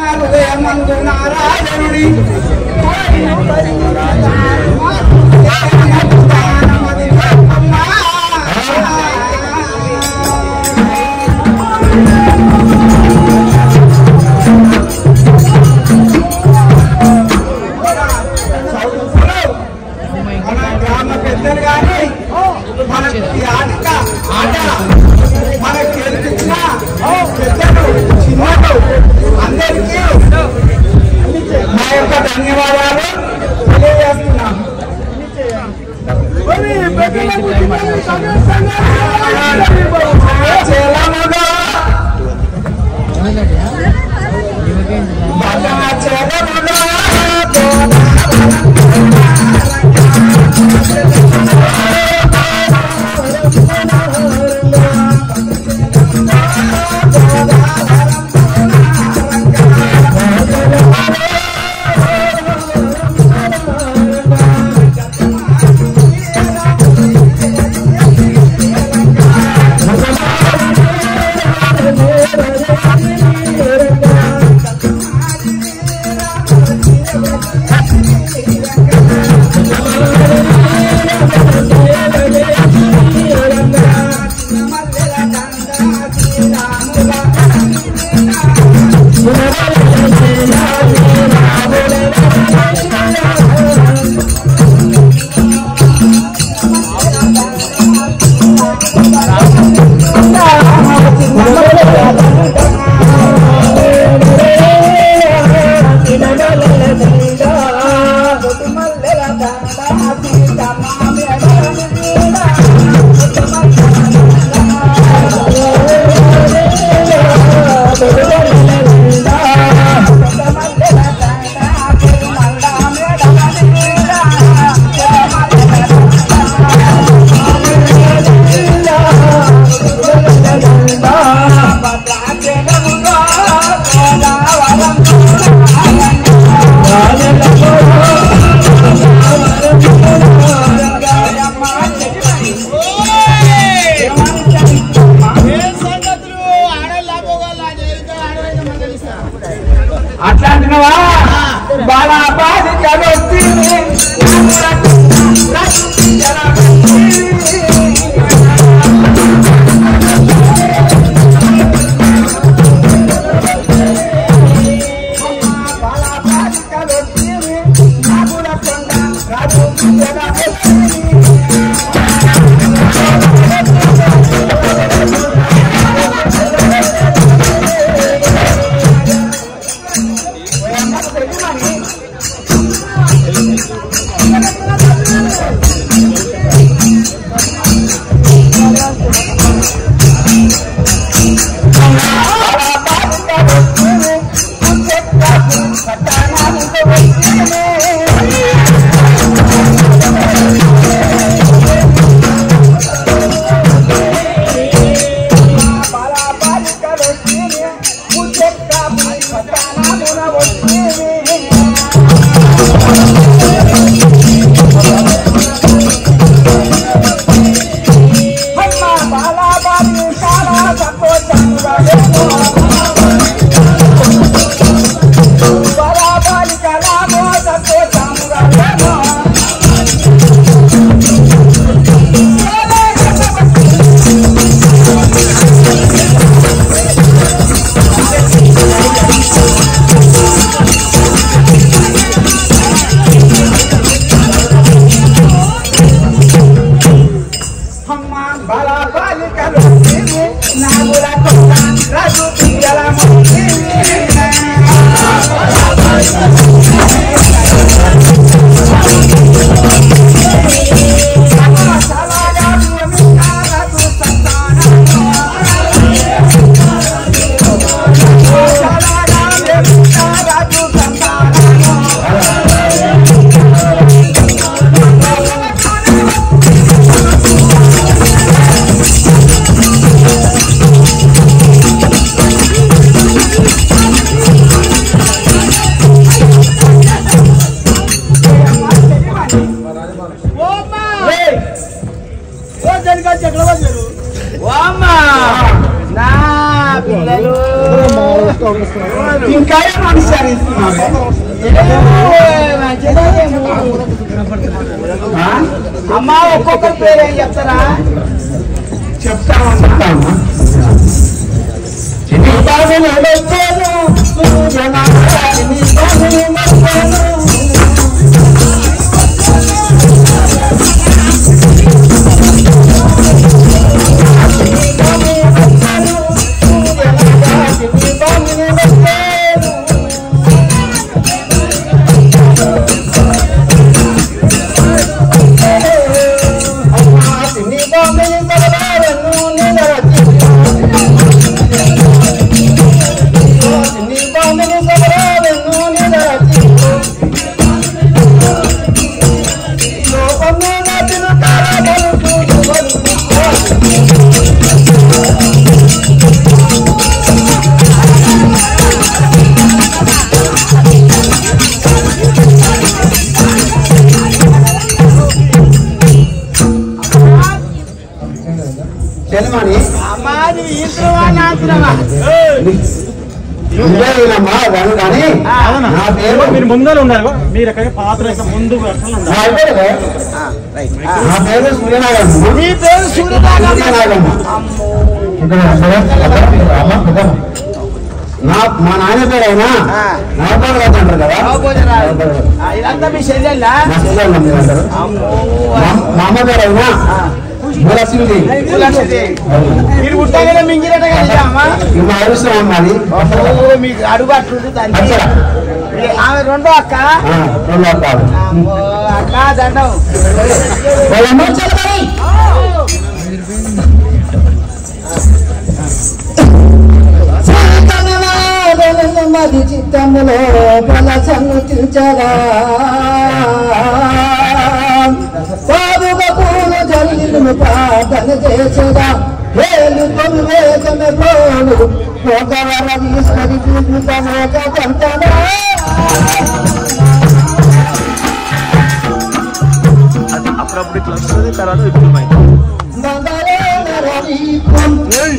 హృదయమందు నారాయణుడి మన గ్రామ పెద్దలు కానీ మన ఈ ఆట ఆట మనకు గెలిపించిన పెద్దలు చిన్నలు అందరికీ మా యొక్క ధన్యవాదాలు తెలియజేస్తున్నాం చెలమగా బాగా చెలమగా అట్లా అంటున్నావా బాలా బాలికలు వచ్చింది బాలా బాలికలు వచ్చింది నాగుల కొండ రాజు Thank ఇంకా ఏం మనిషి అమ్మా ఒక్కొక్కరి పేరు ఏం చెప్తారా చెప్తామా చెప్తామా చిన్ని బాబుని ఎడొచ్చాను, సూర్యనారాయణి బాబుని మర్చాను. చెల్లమని అమ్మాది ఈశ్వరవా నాశనమా ఇదేనమ్మా అదను కానీ అవునా? నా పేరు మీరు ముందర ఉన్నారు మీరు ఎక్కడ పాత్ర యొక్క ముందు వరుసలో నా ఉన్నారు పేరు నా పేరు సూర్యనారాయణ మీ పేరు సూర్యనాగమ్మ సూర్యనారాయణ ఇక్కడ అమ్మ పెద్దమ్మ. నా మా నాయన పేరు అయినా నవపదరాజు అంటారు కదా ఇదంతా మీ శరీరంలా మా చెల్లెళ్ళు మీరందరూ మా మా అమ్మ పేరు అయినా మూలసింది మీరు పుట్టాకనే మింగిరట కదా అమ్మ ఇది మా ఆయుష్యం అమ్మాది అమ్మో, మీకు అడుగు అట్లుంది దానికి అచ్చరా ఆమె రెండో అక్క ఆ, రెండు అర్థాలు అమ్మో, అక్క దండం వాళ్ళమ్మ చెల్లమని మది చిత్తములో బల సన్నుతించగా బాబుగా పూలు జల్లిను ప్రార్థన చేసగా వేలు తొలి వేసమే పోలు ఒక వర తీసుకొని పూజుతం ఒక పంటనా అప్పుడప్పుడు ఇట్లా వస్తుంది తర్వాత ఇప్పుడు మంగళేన రవీకం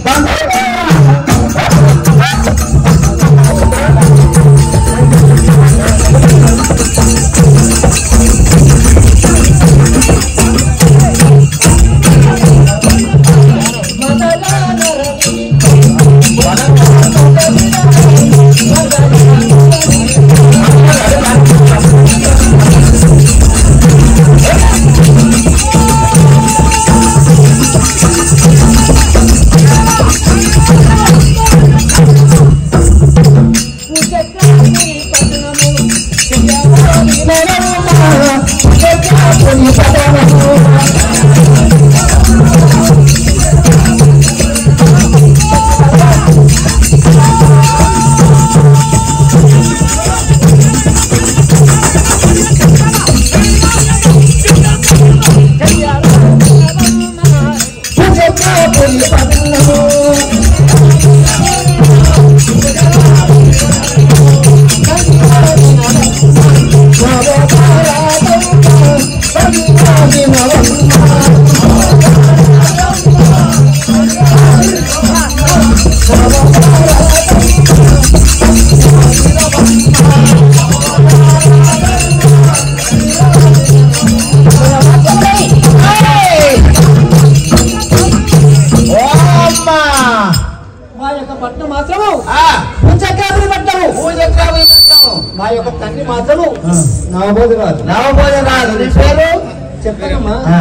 మా యొక్క పట్టణం మాత్రము పుంచకాపురి పట్టణము మా యొక్క తండ్రి మాత్రము నవబోధి రాదు నవభోజన రాదు నీ పేరు చెప్తానమ్మా ఆ.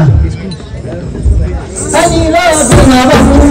హరిరాజు నవము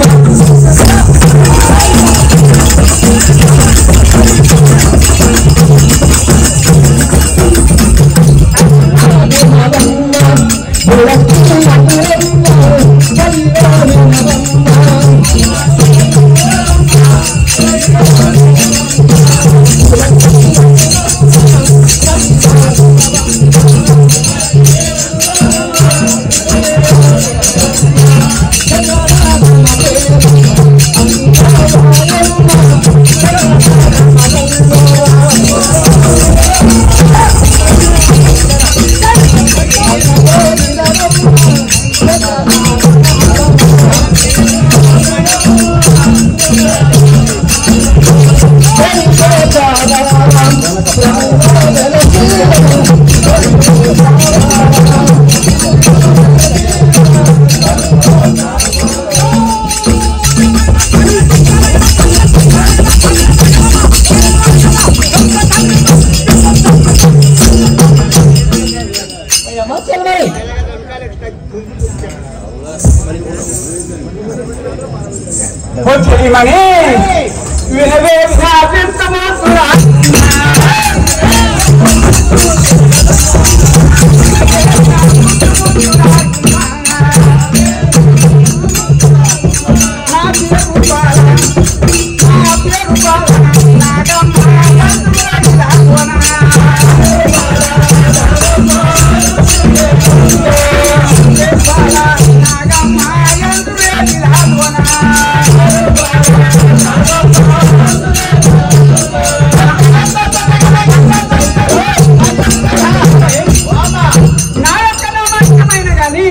ఆ తల్లిమణి వినవే వినాపించమాసురా నా యొక్క నామాంకితమైన గాని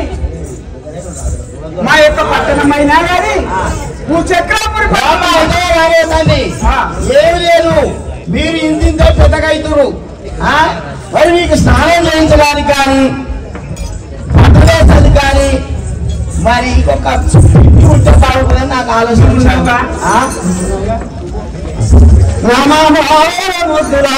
మా యొక్క పట్టణమైనా గాని నువ్వు చక్రాపురి బాబా అదే గానే తల్లి ఆ. ఏమి లేదు మీరు ఇంతింతో పెద్దగా అవుతురు ఆ? మరి మీకు స్నానం చేయించడానికి కానీ పట్టలేసరికి కానీ మరి ఇంకొక ఇంటి ఉంటే బాగుంటుందని నాకు ఆలోచన వచ్చింది. ఆ? నమః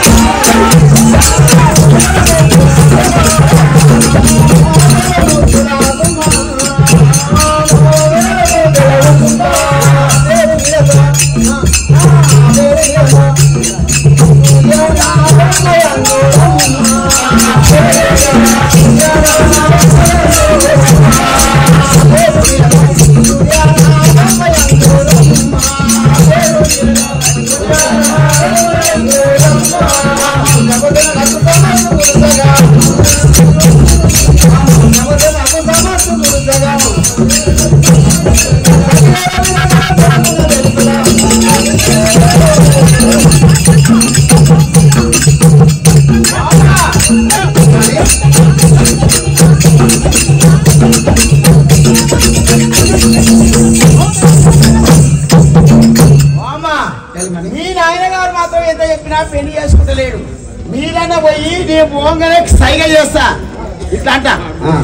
అమ్మా మీ నాయన గారు మాత్రం ఎంత చెప్పినా పెళ్లి చేసుకుంటలేడు మీరన్నా పోయి నేను పోగానే సైగ చేస్తా ఇట్లా అంట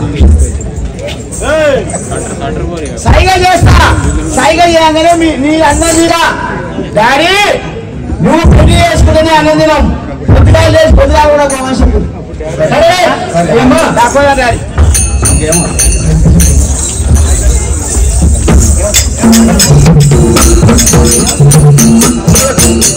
సైగ చేస్తా సైగ చేయగానే మీ నీ అన్న మీరా డాడీ నువ్వు పెళ్లి చేసుకుంటేనే అన్నం తినం పొద్దుగా లేచి పొద్దుగా కూడా ఒక మనిషి సరే ఏమ్మా దాకోదా డాడీ ఆ